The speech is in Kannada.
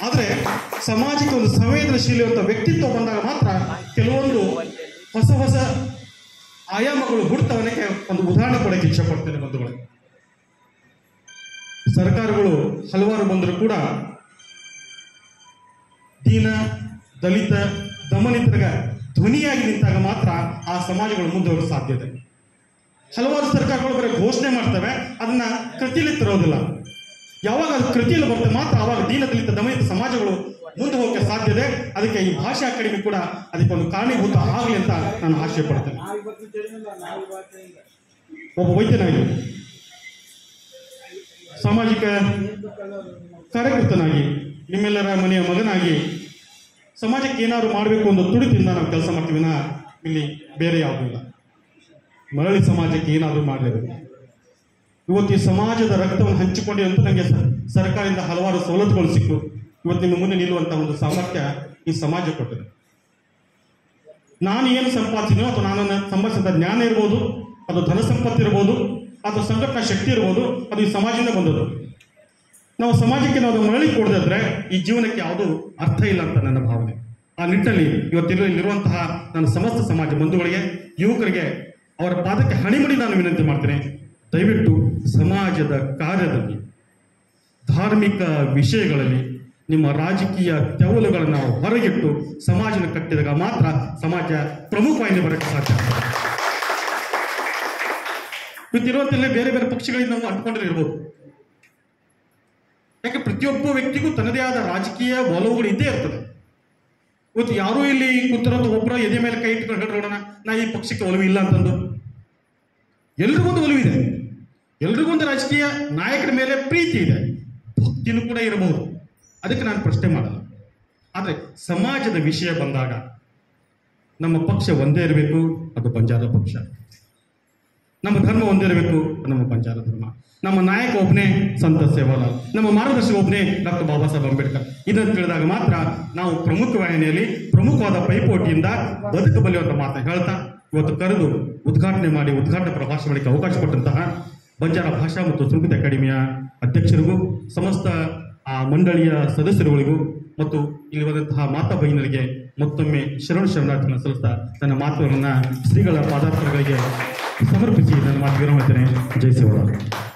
ಆದರೆ ಸಮಾಜಕ್ಕೆ ಒಂದು ಸಂವೇದನಶೀಲಿರುವಂಥ ವ್ಯಕ್ತಿತ್ವ ಬಂದಾಗ ಮಾತ್ರ ಕೆಲವೊಂದು ಹೊಸ ಹೊಸ ಆಯಾಮಗಳು ಹುಡ್ತವನಕ್ಕೆ ಒಂದು ಉದಾಹರಣೆ ಕೊಡಕ್ಕೆ ಇಚ್ಛೆ ಪಡ್ತೇನೆ ಬಂಧುಗಳೇ ಸರ್ಕಾರಗಳು ಹಲವಾರು ಬಂದರೂ ಕೂಡ ದೀನ ದಲಿತ ದಮನಿತರಿಗ ಧ್ವನಿಯಾಗಿ ನಿಂತಾಗ ಮಾತ್ರ ಆ ಸಮಾಜಗಳು ಮುಂದೆ ಹೋಗಲು ಸಾಧ್ಯತೆ ಹಲವಾರು ಸರ್ಕಾರಗಳು ಬರೀ ಘೋಷಣೆ ಮಾಡ್ತವೆ ಅದನ್ನ ಕೃತಿಯಲ್ಲಿ ತರೋದಿಲ್ಲ ಯಾವಾಗ ಅದು ಕೃತಿಯಲ್ಲಿ ಬರುತ್ತೆ ಮಾತ್ರ ಆವಾಗ ದೀನ ದಲಿತ ದಮನಿತ ಸಮಾಜಗಳು ಮುಂದೆ ಹೋಗಕ್ಕೆ ಸಾಧ್ಯತೆ ಅದಕ್ಕೆ ಈ ಭಾಷಾ ಅಕಾಡೆಮಿ ಕೂಡ ಅದಕ್ಕೆ ಒಂದು ಕಾರಣೀಭೂತ ಆಗಲಿ ಅಂತ ನಾನು ಆಶಯ ಪಡ್ತೇನೆ ಒಬ್ಬ ವೈದ್ಯನಾಗಿ ಸಾಮಾಜಿಕ ಕಾರ್ಯಕರ್ತನಾಗಿ ನಿಮ್ಮೆಲ್ಲರ ಮನೆಯ ಮಗನಾಗಿ ಸಮಾಜಕ್ಕೆ ಏನಾದ್ರು ಮಾಡಬೇಕು ಅನ್ನೋ ತುಡಿತಿಂದ ನಾವು ಕೆಲಸ ಮಾಡ್ತೀವಿ ವಿನಃ ಇಲ್ಲಿ ಬೇರೆ ಯಾವುದೂ ಇಲ್ಲ ಮರಳಿ ಸಮಾಜಕ್ಕೆ ಏನಾದರೂ ಮಾಡಲೇಬೇಕು ಇವತ್ತು ಈ ಸಮಾಜದ ರಕ್ತವನ್ನು ಹಂಚಿಕೊಂಡೆ ಅಂತ ನನಗೆ ಸ- ಸರ್ಕಾರದಿಂದ ಹಲವಾರು ಸವಲತ್ತುಗಳು ಸಿಕ್ಕು ಇವತ್ತು ನಿಮ್ಮ ಮುಂದೆ ನಿಲ್ಲುವಂಥ ಒಂದು ಸಾಮರ್ಥ್ಯ ಈ ಸಮಾಜ ಕೊಟ್ಟಿದೆ ನಾನು ಏನು ಸಂಪಾದಿಸಿನೋ ಅಥವಾ ನಾನು ಸಂಪಾದಿಸಿದ ಜ್ಞಾನ ಇರ್ಬೋದು ಅದು ಧನ ಸಂಪತ್ತು ಇರ್ಬೋದು ಅಥವಾ ಸಂಘಟನಾ ಶಕ್ತಿ ಇರ್ಬೋದು ಅದು ಈ ಸಮಾಜದಿಂದ ಬಂದದ್ದು ನಾವು ಸಮಾಜಕ್ಕೆ ನಾವು ಅದನ್ನು ಮರಳಿ ಕೊಡದಿದ್ರೆ ಈ ಜೀವನಕ್ಕೆ ಯಾವುದೂ ಅರ್ಥ ಇಲ್ಲ ಅಂತ ನನ್ನ ಭಾವನೆ ಆ ನಿಟ್ಟಿನಲ್ಲಿ ಇವತ್ತಿರೋ ಇಲ್ಲಿರುವಂತಹ ನನ್ನ ಸಮಸ್ತ ಸಮಾಜ ಬಂಧುಗಳಿಗೆ ಯುವಕರಿಗೆ ಅವರ ಪಾದಕ್ಕೆ ಹಣಿಮಡಿ ನಾನು ವಿನಂತಿ ಮಾಡ್ತೇನೆ ದಯವಿಟ್ಟು ಸಮಾಜದ ಕಾರ್ಯದಲ್ಲಿ ಧಾರ್ಮಿಕ ವಿಷಯಗಳಲ್ಲಿ ನಿಮ್ಮ ರಾಜಕೀಯ ತೆವಲುಗಳನ್ನು ಹೊರಗಿಟ್ಟು ಸಮಾಜನ ಕಟ್ಟಿದಾಗ ಮಾತ್ರ ಸಮಾಜ ಪ್ರಮುಖವಾಗಿ ಬರಕ್ಕೆ ಸಾಧ್ಯ ಇವತ್ತಿರುವಂತೆಲ್ಲ ಬೇರೆ ಬೇರೆ ಪಕ್ಷಗಳಿಗೆ ನಾವು ಅಂಟ್ಕೊಂಡ್ರೆ ಇರ್ಬೋದು ಯಾಕೆ ಪ್ರತಿಯೊಬ್ಬ ವ್ಯಕ್ತಿಗೂ ತನ್ನದೇ ಆದ ರಾಜಕೀಯ ಒಲವುಗಳು ಇದ್ದೇ ಇರ್ತದೆ ಇವತ್ತು ಯಾರೂ ಇಲ್ಲಿ ಕೂತಿರೋದು ಒಬ್ಬರ ಎದೆ ಮೇಲೆ ಕೈ ಇಟ್ಕೊಂಡು ಹೇಳ್ರೋಣ ನಾ ಈ ಪಕ್ಷಕ್ಕೆ ಒಲವು ಇಲ್ಲ ಅಂತಂದು ಎಲ್ರಿಗೊಂದು ಒಲವಿದೆ ಎಲ್ರಿಗೊಂದು ರಾಜಕೀಯ ನಾಯಕರ ಮೇಲೆ ಪ್ರೀತಿ ಇದೆ ಭಕ್ತಿನೂ ಕೂಡ ಇರಬಹುದು ಅದಕ್ಕೆ ನಾನು ಪ್ರಶ್ನೆ ಮಾಡಲ್ಲ ಆದರೆ ಸಮಾಜದ ವಿಷಯ ಬಂದಾಗ ನಮ್ಮ ಪಕ್ಷ ಒಂದೇ ಇರಬೇಕು ಅದು ಬಂಜಾರ ಪಕ್ಷ ನಮ್ಮ ಧರ್ಮ ಒಂದೇ ಇರಬೇಕು ನಮ್ಮ ಬಂಜಾರ ಧರ್ಮ ನಮ್ಮ ನಾಯಕ ಒಬ್ಬನೇ ಸಂತ ಸೇವಾಲಾಲ್ ನಮ್ಮ ಮಾರ್ಗದರ್ಶಕ ಒಬ್ಬನೇ ಡಾಕ್ಟರ್ ಬಾಬಾ ಸಾಹೇಬ್ ಅಂಬೇಡ್ಕರ್ ಇದನ್ನು ತಿಳಿದಾಗ ಮಾತ್ರ ನಾವು ಪ್ರಮುಖ ವಾಹಿನಿಯಲ್ಲಿ ಪ್ರಮುಖವಾದ ಪೈಪೋಟಿಯಿಂದ ಬದುಕಬಲ್ಲಿ ಅಂತ ಮಾತನ್ನ ಹೇಳ್ತಾ ಇವತ್ತು ಕರೆದು ಉದ್ಘಾಟನೆ ಮಾಡಿ ಉದ್ಘಾಟನಾ ಪ್ರಭಾಷ ಮಾಡಲಿಕ್ಕೆ ಅವಕಾಶ ಕೊಟ್ಟಂತಹ ಬಂಜಾರ ಭಾಷಾ ಮತ್ತು ಸಂಸ್ಕೃತಿ ಅಕಾಡೆಮಿಯ ಅಧ್ಯಕ್ಷರಿಗೂ ಸಮಸ್ತ ಆ ಮಂಡಳಿಯ ಸದಸ್ಯರುಗಳಿಗೂ ಮತ್ತು ಇಲ್ಲಿ ಬಂದಂತಹ ಮಾತಾ ಬಹಿನರಿಗೆ ಮತ್ತೊಮ್ಮೆ ಶರಣ ಶರಣಾರ್ಥಿಗಳನ್ನು ಸಲ್ಲಿಸ್ತಾ ನನ್ನ ಮಾತುಗಳನ್ನ ಶ್ರೀಗಳ ಪಾದಾರ್ಥಗಳಿಗೆ ಸಮರ್ಪಿಸಿ ನನ್ನ ಮಾತು ವಿರಮಿಸ್ತೇನೆ ಜೈ ಶಿವರಾಮ್